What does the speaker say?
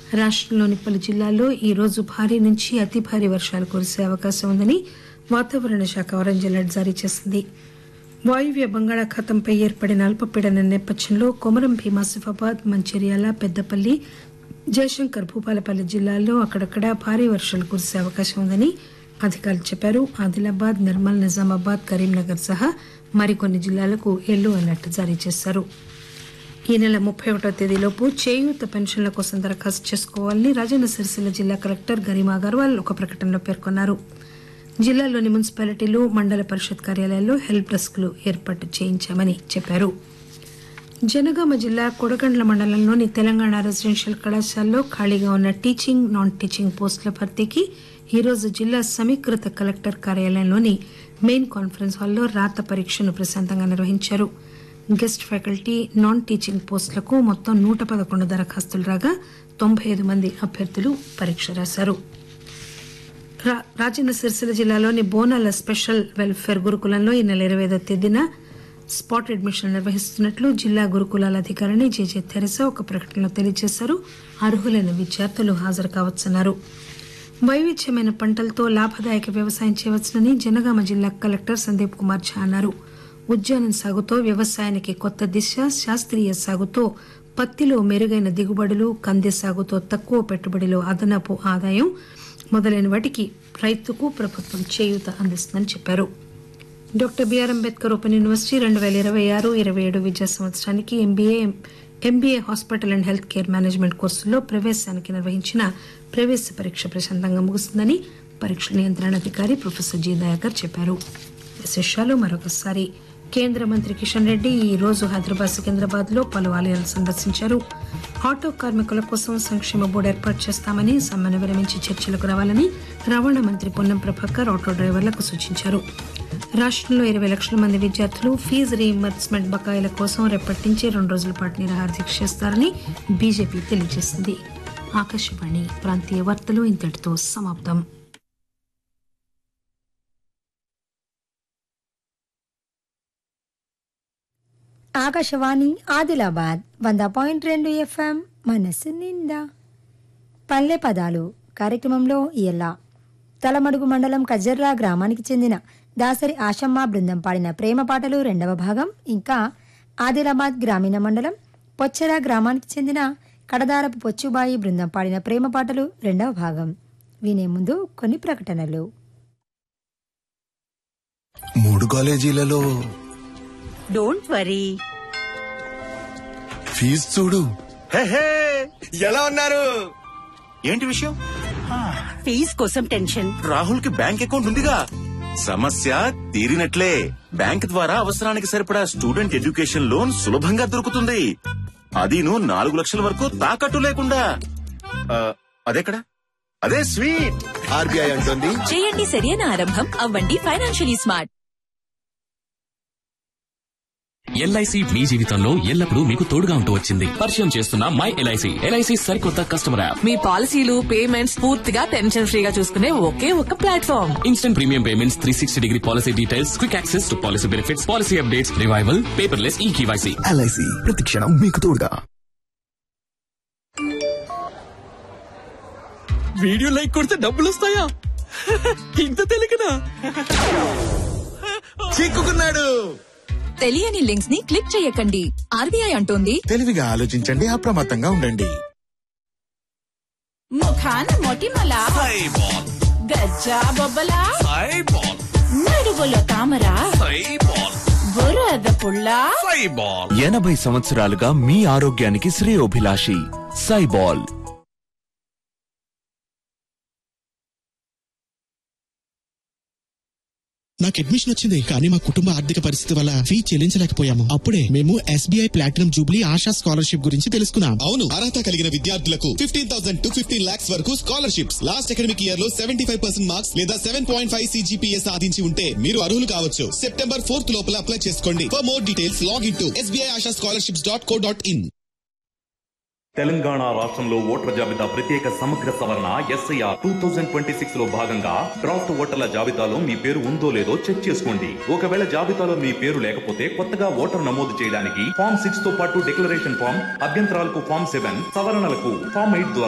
రాష్టంలోని పలు జిల్లాల్లో ఈ రోజు భారీ నుంచి అతి భారీ వర్షాలు కురిసే అవకాశం ఉందని వాతావరణ శాఖ ఆరెంజ్ అలర్ట్ జారీ చేసింది వాయువ్య బంగాళాఖాతంపై ఏర్పడిన అల్పపీడన నేపథ్యంలో కొమరం భీం ఆసిఫాబాద్ మంచిర్యాల పెద్దపల్లి జయశంకర్ భూపాలపల్లి జిల్లాల్లో అక్కడక్కడ భారీ వర్షాలు కురిసే అవకాశం ఉందని అధికారులు చెప్పారు ఆదిలాబాద్ నిర్మల్ నిజామాబాద్ కరీంనగర్ సహా మరికొన్ని జిల్లాలకు ఎల్లో అలర్ట్ జారీ చేశారు ఈ నెల ముప్పై ఒకటో తేదీలోపు చేయూత పెన్షన్ల కోసం దరఖాస్తు చేసుకోవాలని రాజన్న సిరిసిల్ల జిల్లా కలెక్టర్ గరిమా అగర్వాల్ ఒక ప్రకటనలో పేర్కొన్నారు జిల్లాలోని మున్సిపాలిటీలు మండల పరిషత్ కార్యాలయాల్లో హెల్ప్ డెస్క్లు ఏర్పాటు చేయించామని చెప్పారు జనగామ జిల్లా కొడగండ్ల మండలంలోని తెలంగాణ రెసిడెన్షియల్ కళాశాలలో ఖాళీగా ఉన్న టీచింగ్ నాన్ టీచింగ్ పోస్టుల భర్తీకి ఈరోజు జిల్లా సమీకృత కలెక్టర్ కార్యాలయంలోని మెయిన్ కాన్ఫరెన్స్ హాల్లో రాత పరీక్షను ప్రశాంతంగా నిర్వహించారు గెస్ట్ ఫ్యాకల్టీ నాన్ టీచింగ్ పోస్టులకు మొత్తం నూట పదకొండు దరఖాస్తులు రాగా తొంభై ఐదు మంది అభ్యర్థులు పరీక్ష రాశారు రా- రాజన్న సిరిసిల్ల జిల్లాలోని బోనాల స్పెషల్ వెల్ఫేర్ గురుకులంలో ఈ నెల ఇరవై ఐదో తేదీన స్పాట్ అడ్మిషన్ నిర్వహిస్తున్నట్లు జిల్లా గురుకులాల అధికారిని జేజే తెరసా ఒక ప్రకటనలో తెలియజేశారు అర్హులైన విద్యార్థులు హాజరు కావచ్చన్నారు వైవిధ్యమైన పంటలతో లాభదాయక వ్యవసాయం చేయవచ్చునని జనగామ జిల్లా కలెక్టర్ సందీప్ కుమార్ ఝా అన్నారు ఉద్యానం సాగుతో వ్యవసాయానికి కొత్త దిశ శాస్త్రీయ సాగుతో పత్తిలో మెరుగైన దిగుబడులు కంది సాగుతో తక్కువ పెట్టుబడిలో అదనపు ఆదాయం మొదలైన వాటికి రైతుకు ప్రభుత్వం చేయూత అందిస్తుందని చెప్పారు doctor BR Ambedkar open university రెండు వేల ఇరవై ఆరు ఇరవై ఏడు విద్యా సంవత్సరానికి MBA MBA hospital and health care management కోర్సుల్లో ప్రవేశానికి నిర్వహించిన ప్రవేశ పరీక్ష ప్రశాంతంగా ముగుస్తుందని పరీక్ష నియంత్రణాధికారి ప్రొఫెసర్ జి దయాకర్ చెప్పారు విశేషాలు మరొకసారి కేంద్ర మంత్రి కిషన్ రెడ్డి ఈ రోజు హైదరాబాద్ సికింద్రాబాద్ లో పలు ఆలయాలు సందర్శించారు ఆటో కార్మికుల కోసం సంక్షేమ బోర్డు ఏర్పాటు చేస్తామని సమ్మెను విరమించి చర్చలకు రావాలని రవాణా మంత్రి పొన్నం ప్రభాకర్ ఆటో డ్రైవర్లకు సూచించారు రాష్ట్రంలో ఇరవై లక్షల మంది విద్యార్థులు ఫీజు రీఇంబర్స్మెంట్ బకాయిల కోసం రేపటి నుంచి రెండు రోజుల పాటు నిరాహార దీక్ష చేస్తారని బీజేపీ తెలియజేసింది ఆకాశవాణి ప్రాంతీయ వార్తలు ఇంతటితో సమాప్తం ఆకాశవాణి ఆదిలాబాద్ వంద పాయింట్ రెండు ఎఫ్ఎం మనసు నిండా పల్లె పదాలు కార్యక్రమంలో ఇయల్లా తలమడుగు మండలం కజర్రా గ్రామానికి చెందిన దాసరి ఆశమ్మ బృందం పాడిన ప్రేమ పాటలు రెండవ భాగం ఇంకా ఆదిలాబాద్ గ్రామీణ మండలం పొచ్చెర గ్రామానికి చెందిన కడదారపు పొచ్చుబాయి బృందం పాడిన ప్రేమ పాటలు రెండవ భాగం వినే ముందు కొన్ని ప్రకటనలు మూడు కాలేజీలలో డోంట్ వరీ ఫీజు చూడు హే, హే, ఎలా ఉన్నారు ఏంటి విషయం ఫీజ్ కోసం టెన్షన్ రాహుల్ కి బ్యాంక్ అకౌంట్ ఉందిగా సమస్య తీరినట్లే బ్యాంక్ ద్వారా అవసరానికి సరిపడా స్టూడెంట్ ఎడ్యుకేషన్ లోన్ సులభంగా దొరుకుతుంది అదీను నాలుగు లక్షల వరకు తాకట్టు లేకుండా ఆ, అదెక్కడ అదే స్వీట్ ఆర్బీఐ అంటుంది చేయండి సరైన ఆరంభం అవ్వండి ఫైనాన్షియలీ స్మార్ట్ ఎల్ఐసి మీ జీవితంలో ఎల్లప్పుడూ మీకు తోడుగా ఉంటూ వచ్చింది పరిచయం చేస్తున్న మై ఎల్ఐసి ఎల్ఐసి సరికొత్త కస్టమర్ యాప్ మీ పాలసీలు పేమెంట్స్ పూర్తిగా టెన్షన్ ఫ్రీగా చూసుకునే ఒకే ఒక platform instant premium payments three sixty degree policy details quick access to policy benefits policy updates revival paperless E KYC LIC ప్రతి క్షణం మీకు తోడుగా వీడియో లైక్ కొడితే డబ్బులు వస్తాయా ఇంత తెలియకనా చిక్కుకున్నాడు తెలియని లింక్స్ ని క్లిక్ చేయకండి ఆర్బీఐ అంటోంది తెలివిగా ఆలోచించండి అప్రమత్తంగా ఉండండి ముఖాన మొటిమల గజ్జా బొబ్బల నడుగులో తామర బురద పుల్ల ఎనభై సంవత్సరాలుగా మీ ఆరోగ్యానికి శ్రేయోభిలాషి సైబాల్ నాకు అడ్మిషన్ వచ్చింది కానీ మా కుటుంబ ఆర్థిక పరిస్థితి వల్ల ఫీ చెల్లించలేకపోయాము అప్పుడే మేము SBI platinum jubilee Asha scholarship గురించి తెలుసుకున్నాం అవును అర్హత కలిగిన విద్యార్థులకు fifteen thousand to fifteen lakhs వరకు స్కాలర్షిప్స్ లాస్ట్ అకాడమిక్ ఇయర్ లో సెవెంటీ ఫైవ్ పర్సెంట్ మార్క్స్ లేదా సెవెన్ పాయింట్ ఫైవ్ సిజిపిఏ సాధించి ఉంటే మీరు అర్హులు కావచ్చు సెప్టెంబర్ ఫోర్త్ లోపల అప్లై చేసుకోండి for more details log in to SBI Asha scholarships dot co dot in Telangana రాష్ట్రంలో ఓటర్ల జాబితా ప్రత్యేక సమగ్ర సవరణ SIR two thousand twenty six లో భాగంగా డ్రాఫ్ట్ ఓటర్ల జాబితాలో మీ పేరు ఉందో లేదో చెక్ చేసుకోండి ఒకవేళ జాబితాలో మీ పేరు లేకపోతే కొత్తగా ఓటర్ నమోదు చేయడానికి ఫామ్ సిక్స్ తో పాటు డిక్లరేషన్ ఫామ్ అభ్యంతరాలకు ఫామ్ సెవెన్ సవరణలకు ఫామ్ ఎయిట్ ద్వారా